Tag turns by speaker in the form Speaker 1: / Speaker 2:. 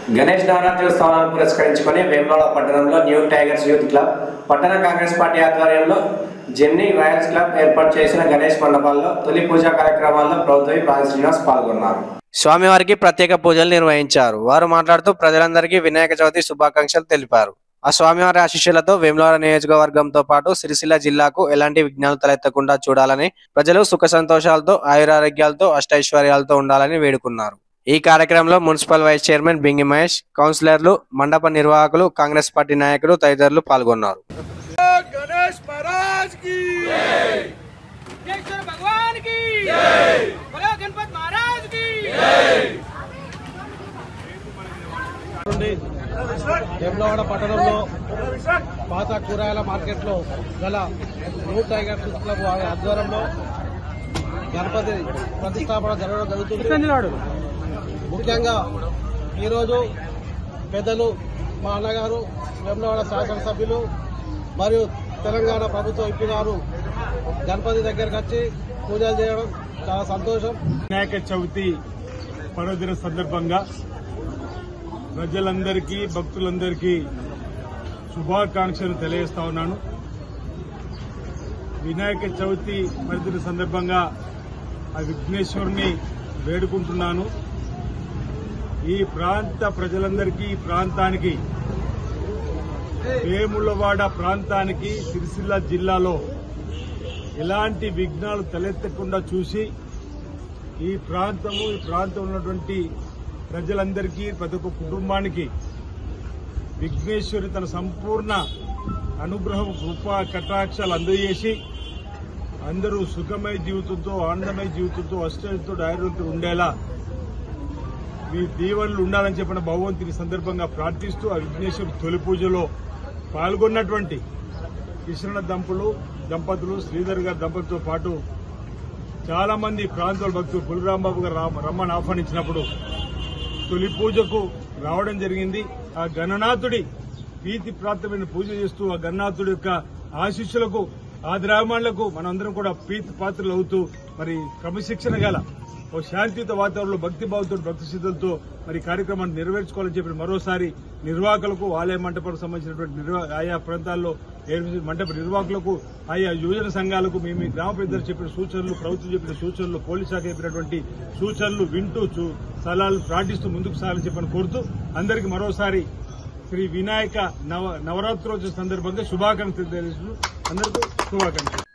Speaker 1: గణేష్ నవరాత్రి ఉత్సవాలను పురస్కరించుకొని వేములవాడ పట్టణంలో న్యూ టైగర్స్ యూత్ క్లబ్ పట్టణ కాంగ్రెస్ పార్టీ ఆధ్వర్యంలో జెమ్నీ రాయల్స్ క్లబ్ ఏర్పాటు చేసిన గణేష్ మండపాల్లో తొలి పూజా కార్యక్రమాల్లో ప్రభుత్వ ప్రాణ శ్రీనివాస్ పాల్గొన్నారు స్వామివారికి ప్రత్యేక పూజలు నిర్వహించారు వారు మాట్లాడుతూ ప్రజలందరికీ వినాయక చవితి శుభాకాంక్షలు తెలిపారు ఆ స్వామివారి ఆశీస్సులతో వేములవాడ నియోజకవర్గంతో పాటు సిరిసిల్ల జిల్లాకు ఎలాంటి విఘ్నాలు తలెత్తకుండా చూడాలని ప్రజలు సుఖ సంతోషాలతో ఆయురారోగ్యాలతో అష్టైశ్వర్యాలతో ఉండాలని వేడుకున్నారు ఈ కార్యక్రమంలో municipal vice chairman Bingi Mahesh కౌన్సిలర్లు మండప నిర్వాహకులు కాంగ్రెస్ పార్టీ నాయకులు తదితరులు పాల్గొన్నారు
Speaker 2: गणेश महाराज की
Speaker 3: विघ्नेश्वर भगवान की बोलो गणपत महाराज की
Speaker 4: నుండి వేములవాడ పట్టణంలో పాత కూరగాయల మార్కెట్లో గల న్యూ టైగర్ ఫుడ్ క్లబ్ వారి ఆధ్వర్యంలో గణపతి ప్రతిష్టాపన జరగడం జరుగుతుంది ముఖ్యంగా ఈరోజు పెద్దలు మా అన్నగారు వేములవాడ శాసనసభ్యులు మరియు తెలంగాణ ప్రభుత్వ ఎంపీ గారు గణపతి దగ్గరకు వచ్చి పూజలు చేయడం చాలా సంతోషం
Speaker 2: వినాయక చవితి పర్వదిన సందర్భంగా ప్రజలందరికీ భక్తులందరికీ శుభాకాంక్షలు తెలియజేస్తా ఉన్నాను వినాయక చవితి పర్వదిన సందర్భంగా ఆ విఘ్నేశ్వరుని వేడుకుంటున్నాను ఈ ప్రాంత ప్రజలందరికీ ఈ ప్రాంతానికి వేములవాడ ప్రాంతానికి సిరిసిల్ల జిల్లాలో ఎలాంటి విఘ్నాలు తలెత్తకుండా చూసి ఈ ప్రాంతము ఈ ప్రాంతంలో ఉన్నటువంటి ప్రజలందరికీ ప్రతి ఒక్క కుటుంబానికి విఘ్నేశ్వరి తన సంపూర్ణ అనుగ్రహం కృప కటాక్షాలు అందజేసి అందరూ సుఖమయ జీవితంతో ఆనందమయ జీవితంతో అష్టంతో ఆరోగ్యంతో ఉండేలా మీ దీవెనలు ఉండాలని చెప్పిన భగవంతుని సందర్భంగా ప్రార్థిస్తూ ఆ విఘ్నేశ్వరి తొలి పూజలో పాల్గొన్నటువంటి కృష్ణ దంపులు దంపతులు శ్రీధర్ గారి దంపతులతో పాటు చాలా మంది ప్రాంతాల భక్తులు పులిరాంబాబు గారు రామ- రమ్మని ఆహ్వానించినప్పుడు తొలి పూజకు రావడం జరిగింది ఆ గణనాథుడి ప్రీతి ప్రాప్తమైన పూజ చేస్తూ ఆ గణనాథుడి యొక్క ఆశీస్సులకు ఆ ద్రామాళ్లకు మనందరం కూడా ప్రీతి పాత్రలు అవుతూ మరి క్రమశిక్షణ గల ఓ శాంతియుత వాతావరణంలో భక్తి భావంతో భక్తి సిద్ధులతో మరి ఈ కార్యక్రమాన్ని నెరవేర్చుకోవాలని చెప్పి మరోసారి నిర్వాహకులకు ఆలయ మంటపాలకు సంబంధించినటువంటి నిర్వా- ఆయా ప్రాంతాల్లో ఏర్పరిచిన మంటప నిర్వాహకులకు ఆయా యువజన సంఘాలకు మేము ఈ గ్రామ పెద్దలు చెప్పిన సూచనలు ప్రభుత్వం చెప్పిన సూచనలు పోలీస్ శాఖ చెప్పినటువంటి సూచనలు వింటూ చూ- సలహాలు పాటిస్తూ ముందుకు సాగాలని చెప్పని కోరుతూ అందరికీ మరోసారి శ్రీ వినాయక నవ నవరాత్రోత్సవ సందర్భంగా శుభాకాంక్షలు తెలియజేస్తూ అందరికీ శుభాకాంక్షలు